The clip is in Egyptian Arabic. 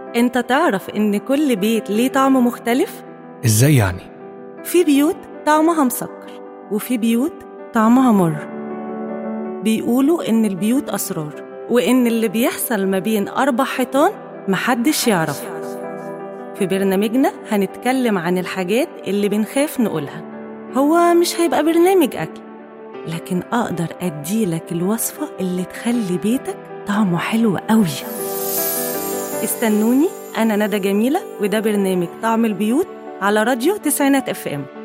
انت تعرف ان كل بيت ليه طعم مختلف؟ ازاي يعني في بيوت طعمها مسكر وفي بيوت طعمها مر بيقولوا إن البيوت أسرار وإن اللي بيحصل ما بين أربع حيطان محدش يعرف في برنامجنا هنتكلم عن الحاجات اللي بنخاف نقولها هو مش هيبقى برنامج أكل لكن أقدر أديلك الوصفة اللي تخلي بيتك طعمه حلو قوي استنوني أنا ندى جميلة وده برنامج طعم البيوت على راديو تسعينات اف ام